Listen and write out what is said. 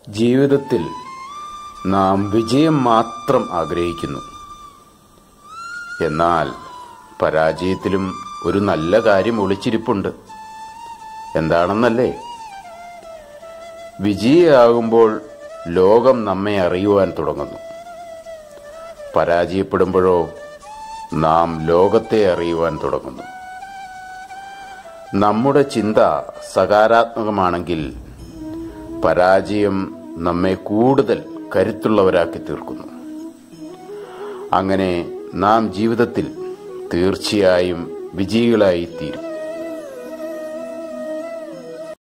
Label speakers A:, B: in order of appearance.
A: ജീവിതത്തിൽ നാം വിജയം മാത്രം ആഗ്രഹിക്കുന്നു എന്നാൽ പരാജയത്തിലും ഒരു നല്ല കാര്യം ഒളിച്ചിരിപ്പുണ്ട് എന്താണെന്നല്ലേ വിജയിയാകുമ്പോൾ ലോകം നമ്മെ അറിയുവാൻ തുടങ്ങുന്നു പരാജയപ്പെടുമ്പോഴോ നാം ലോകത്തെ അറിയുവാൻ തുടങ്ങുന്നു നമ്മുടെ ചിന്ത സകാരാത്മകമാണെങ്കിൽ പരാജയം നമ്മെ കൂടുതൽ കരുത്തുള്ളവരാക്കി തീർക്കുന്നു അങ്ങനെ നാം ജീവിതത്തിൽ തീർച്ചയായും വിജയികളായി തീരും